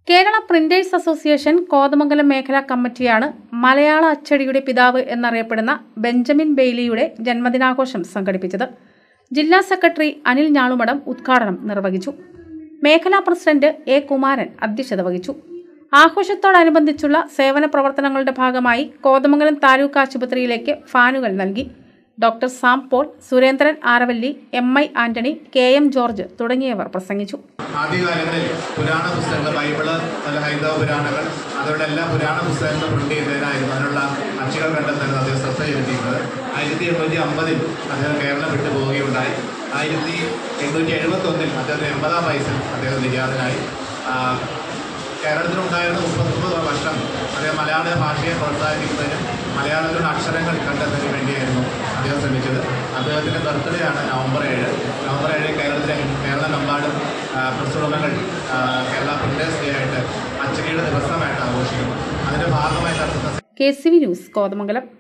Kerala printers association Kothamangalam മേഖലാ കമ്മിറ്റിയാണ് മലയാള അച്ചടിയുടെ പിതാവ് എന്നറിയപ്പെടുന്ന ബെഞ്ചമിൻ ബെയ്ലിയുടെ ജന്മദിനാഘോഷം സംഘടിപ്പിച്ചത് ജില്ലാ സെക്രട്ടറി അനിൽ ഞാളുമടം ഉദ്ഘാടനം നിർവഹിച്ചു മേഖലാ പ്രസിഡന്റ് എ കുമാരൻ അധ്യക്ഷത വഹിച്ചു ആഘോഷത്തോടനുബന്ധിച്ചുള്ള സേവന പ്രവർത്തനങ്ങളുടെ ഭാഗമായി കോതമംഗലം താലൂക്ക് ആശുപത്രിയിലേക്ക് ഫാനുകൾ നൽകി doctor Sam Paul Surendran Aravalli M I Antony K M George തുടങ്ങിയവർ പ്രസംഗിച്ചു ആദ്യകാലങ്ങളിൽ പുരാണ പുസ്തകങ്ങൾ ബൈബിള് നല്ല ഹൈന്ദവ പുരാണങ്ങൾ അതുപോലെ എല്ലാ പുരാണ പുസ്തകങ്ങളും പ്രിന്റ് ചെയ്തതിനായിരുന്നു അതിനുള്ള അച്ചുകൾ കണ്ടെത്താൻ അദ്ദേഹം ശ്രദ്ധ ചെലുത്തിയിരുന്നത് ആയിരത്തി എണ്ണൂറ്റി അമ്പതിൽ അദ്ദേഹം കേരളം വിട്ടു പോവുകയുണ്ടായി ആയിരത്തി എണ്ണൂറ്റി എഴുപത്തൊന്നിൽ അദ്ദേഹത്തിന് എൺപതാം വയസ്സിൽ അദ്ദേഹം നിര്യാതനായി ആ, കേരളത്തിലുണ്ടായിരുന്ന മുപ്പത്തൊമ്പത് വർഷം അദ്ദേഹം മലയാള ഭാഷയെ പ്രോത്സാഹിപ്പിക്കുന്നതിനും മലയാളത്തിലുള്ള അക്ഷരങ്ങൾ കണ്ടെത്തുന്നതിന് വേണ്ടിയായിരുന്നു അദ്ദേഹം ശ്രമിച്ചത് അദ്ദേഹത്തിൻ്റെ ബർത്ത്ഡേ ആണ് നവംബർ ഏഴ് നവംബർ ഏഴ് കേരളത്തിലെ കേരളമെമ്പാടും ആ, പ്രസ് ഉടമകൾ ആ, കേരള പ്രിൻറ്റേഴ്സ് ഡേ ആയിട്ട് അച്ചടിയുടെ ദിവസമായിട്ട് ആഘോഷിക്കുന്നു അതിൻ്റെ ഭാഗമായി നടത്തുന്ന K C V news Kothamangalam